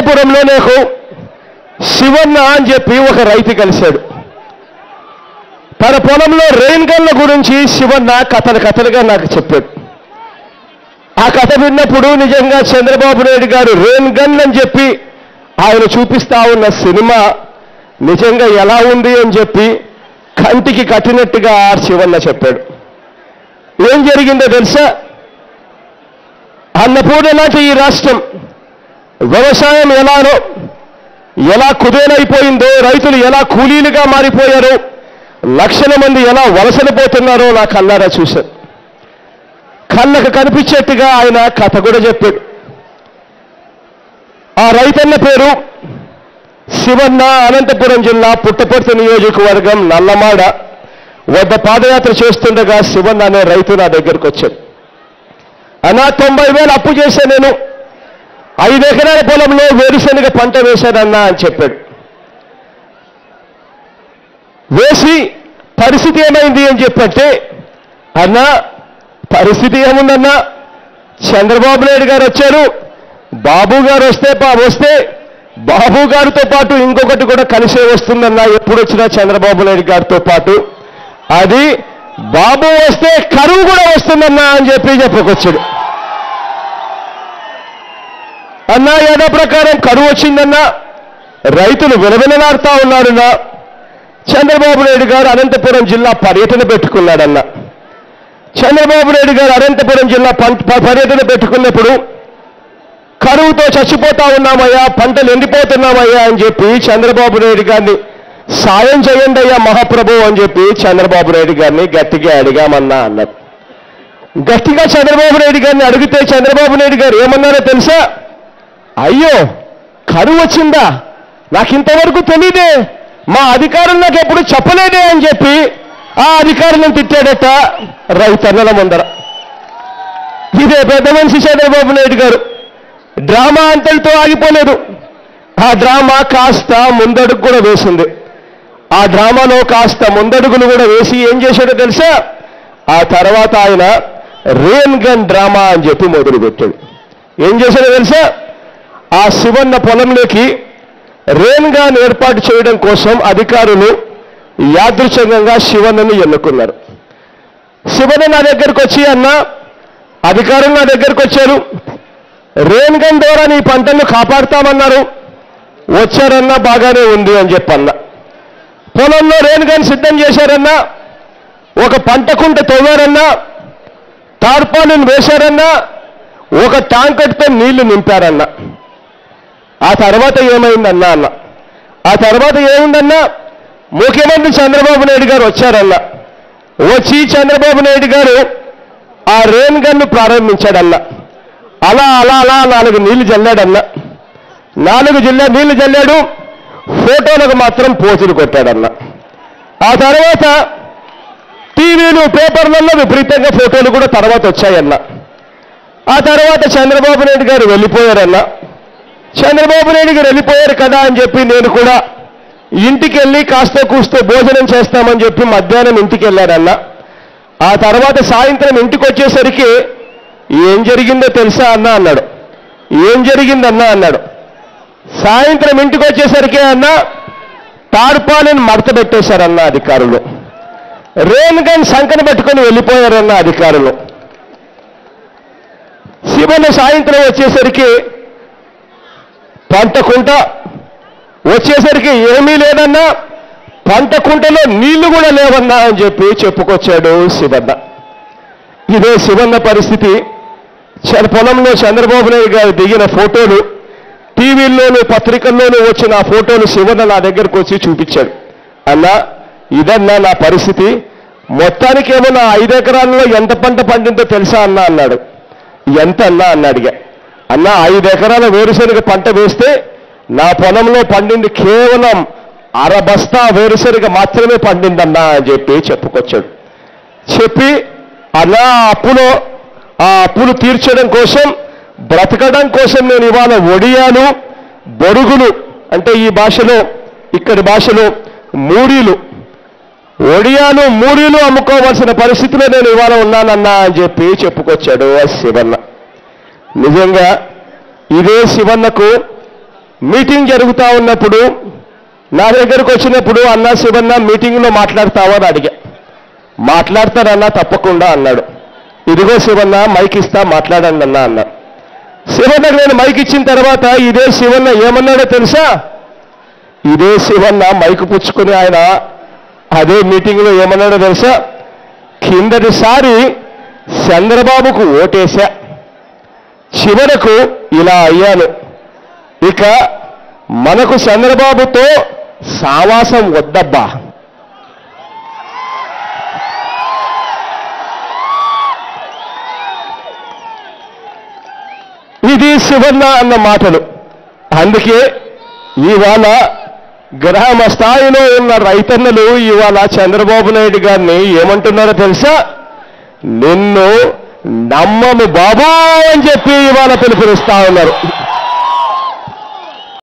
అనంతపురంలో నాకు శివన్న అని చెప్పి ఒక రైతు కలిశాడు తన పొలంలో రెయిన్ గన్ల గురించి శివన్న కథలు కథలుగా నాకు చెప్పాడు ఆ కథ విన్నప్పుడు నిజంగా చంద్రబాబు నాయుడు గారు రెయిన్ గన్ అని చెప్పి ఆయన చూపిస్తా ఉన్న సినిమా నిజంగా ఎలా ఉంది అని చెప్పి కంటికి కట్టినట్టుగా శివన్న చెప్పాడు ఏం జరిగిందో తెలుసా అన్నపూర్ణ లాంటి ఈ రాష్ట్రం వ్యవసాయం ఎలానో ఎలా కుదేలైపోయిందో రైతులు ఎలా కూలీలుగా మారిపోయారో లక్షల మంది ఎలా వలసలు పోతున్నారో నా కళ్ళారా చూశాను కళ్ళకు కనిపించేట్టుగా ఆయన కథ కూడా చెప్పాడు ఆ రైతన్న పేరు శివన్న అనంతపురం జిల్లా పుట్టపర్తి నియోజకవర్గం నల్లమాడ వద్ద పాదయాత్ర చేస్తుండగా శివన్న అనే రైతు నా దగ్గరకు వచ్చాడు అన్నా తొంభై వేలు అప్పు చేశా నేను ఐదు ఎకరాల పొలంలో వేరుశనగ పంట వేశానన్నా అని చెప్పాడు వేసి పరిస్థితి ఏమైంది అని చెప్పంటే అన్నా పరిస్థితి ఏముందన్నా చంద్రబాబు నాయుడు గారు వచ్చారు బాబు గారు వస్తే పా వస్తే బాబు గారితో పాటు ఇంకొకటి కూడా కలిసే వస్తుందన్నా ఎప్పుడు వచ్చినా చంద్రబాబు నాయుడు గారితో పాటు అది బాబు వస్తే కరువు కూడా వస్తుందన్నా అని చెప్పి చెప్పుకొచ్చాడు అన్నా యథా ప్రకారం కరువు వచ్చిందన్నా రైతులు విలవిలలాడుతా ఉన్నారన్నా చంద్రబాబు నాయుడు గారు అనంతపురం జిల్లా పర్యటన పెట్టుకున్నాడన్నా చంద్రబాబు నాయుడు గారు అనంతపురం జిల్లా పం- ప- పర్యటన పెట్టుకున్నప్పుడు కరువుతో చచ్చిపోతా ఉన్నామయ్యా పంటలు ఎండిపోతున్నామయ్యా అని చెప్పి చంద్రబాబు నాయుడు గారిని సాయం చేయండి అయ్యా మహాప్రభు అని చెప్పి చంద్రబాబు నాయుడు గారిని గట్టిగా అడిగామన్నా అన్నారు గట్టిగా చంద్రబాబు నాయుడు గారిని అడిగితే చంద్రబాబు నాయుడు గారు ఏమన్నారో తెలుసా అయ్యో కరువు వచ్చిందా నాకు ఇంతవరకు తెలీదే మా అధికారులు నాకు ఎప్పుడు చెప్పలేదే అని చెప్పి ఆ అధికారులను తిట్టాడట రైతన్నల ముందర ఇదే పెద్ద మనిషి చంద్రబాబు నాయుడు గారు డ్రామా అంతటితో ఆగిపోలేదు ఆ డ్రామా కాస్త ముందడుగు కూడా వేసింది ఆ డ్రామాలో కాస్త ముందడుగులు కూడా వేసి ఏం చేశాడో తెలుసా ఆ తర్వాత ఆయన రేన్ గన్ డ్రామా అని చెప్పి మొదలుపెట్టాడు ఏం చేశాడో తెలుసా ఆ శివన్న పొలంలోకి రేన్ గన్ ఏర్పాటు చేయడం కోసం అధికారులు యాదృచ్ఛికంగా శివన్నని ఎన్నుకున్నారు శివన్న నా దగ్గరకు వచ్చి అన్న అధికారులు నా దగ్గరకు వచ్చారు రేన్ గన్ ద్వారా నీ పంటలను కాపాడుతామన్నారు వచ్చారన్నా బాగానే ఉంది అని చెప్పన్న పొలంలో రేన్ గన్ సిద్ధం చేశారన్నా ఒక పంట కుంట తవ్వారన్నా తార్పాలను వేశారన్నా ఒక ట్యాంకర్తో నీళ్లు నింపారన్నా ఆ తర్వాత ఏమైందన్నా అన్న ఆ తర్వాత ఏముందన్నా ముఖ్యమంత్రి చంద్రబాబు నాయుడు గారు వచ్చారన్న వచ్చి చంద్రబాబు నాయుడు గారు ఆ రేన్ గన్ను ప్రారంభించాడన్న అలా అలా అలా నాలుగు నీళ్లు జల్లాడన్న నాలుగు జిల్లా నీళ్లు జల్లాడు ఫోటోలకు మాత్రం పోజులు కొట్టాడన్న ఆ తర్వాత టీవీలు పేపర్లలో విపరీతంగా ఫోటోలు కూడా తర్వాత వచ్చాయన్న ఆ తర్వాత చంద్రబాబు నాయుడు గారు వెళ్ళిపోయారన్న చంద్రబాబు నాయుడు గారు వెళ్ళిపోయారు కదా అని చెప్పి నేను కూడా ఇంటికి వెళ్ళి కాస్త కూస్తో భోజనం చేస్తామని చెప్పి మధ్యాహ్నం ఇంటికి వెళ్ళాడన్న ఆ తర్వాత సాయంత్రం ఇంటికి వచ్చేసరికి ఏం జరిగిందో తెలుసా అన్న అన్నాడు ఏం జరిగిందన్నా అన్నాడు సాయంత్రం ఇంటికి వచ్చేసరికి అన్న తార్పాలను మడత పెట్టేశారన్న అధికారులు రేన్ గన్ సంకన పెట్టుకొని వెళ్ళిపోయారన్న అధికారులు శివన్న సాయంత్రం వచ్చేసరికి పంట కుంట వచ్చేసరికి ఏమీ లేదన్నా పంట కుంటలో నీళ్లు కూడా లేవన్నా అని చెప్పి చెప్పుకొచ్చాడు శివన్న ఇదే శివన్న పరిస్థితి చ- పొలంలో చంద్రబాబు నాయుడు గారు దిగిన ఫోటోలు టీవీల్లోనూ పత్రికల్లోనూ వచ్చిన ఆ ఫోటోలు శివన్న నా దగ్గరకు వచ్చి చూపించాడు అన్నా ఇదన్నా నా పరిస్థితి మొత్తానికేమో నా ఐదు ఎకరాల్లో ఎంత పంట పండిందో తెలుసా అన్నా అన్నాడు ఎంత అన్నా అన్న అడిగా అన్న ఐదు ఎకరాల వేరుశనగ పంట వేస్తే నా పొలంలో పండింది కేవలం అర బస్తా వేరుశనగ మాత్రమే పండిందన్నా అని చెప్పి చెప్పుకొచ్చాడు చెప్పి అలా ఆ అప్పులో ఆ అప్పులు తీర్చడం కోసం బ్రతకడం కోసం నేను ఇవాళ ఒడియాలు బొరుగులు అంటే ఈ భాషలో ఇక్కడి భాషలో మూడీలు ఒడియాలు మూడీలు అమ్ముకోవాల్సిన పరిస్థితిలో నేను ఇవాళ ఉన్నానన్నా అని చెప్పి చెప్పుకొచ్చాడు ఆ శివన్న నిజంగా ఇదే శివన్నకు మీటింగ్ జరుగుతూ ఉన్నప్పుడు నా దగ్గరకు వచ్చినప్పుడు అన్న శివన్న మీటింగ్లో మాట్లాడతావా అని అడిగా మాట్లాడతానన్నా తప్పకుండా అన్నాడు ఇదిగో శివన్న మైక్ ఇస్తా మాట్లాడండి అన్నా అన్నా శివన్నకు నేను మైక్ ఇచ్చిన తర్వాత ఇదే శివన్న ఏమన్నాడో తెలుసా ఇదే శివన్న మైకు పుచ్చుకుని ఆయన అదే మీటింగ్లో ఏమన్నాడో తెలుసా కిందటిసారి చంద్రబాబుకు ఓటేశా చివరకు ఇలా అయ్యాను ఇక మనకు చంద్రబాబుతో సావాసం వద్దబ్బా ఇది శివన్న అన్న మాటలు అందుకే ఇవాళ గ్రామ స్థాయిలో ఉన్న రైతన్నలు ఇవాళ చంద్రబాబు నాయుడు గారిని ఏమంటున్నారో తెలుసా నిన్ను నమ్మము బాబు అని చెప్పి ఇవాళ పిలుపునిస్తా ఉన్నారు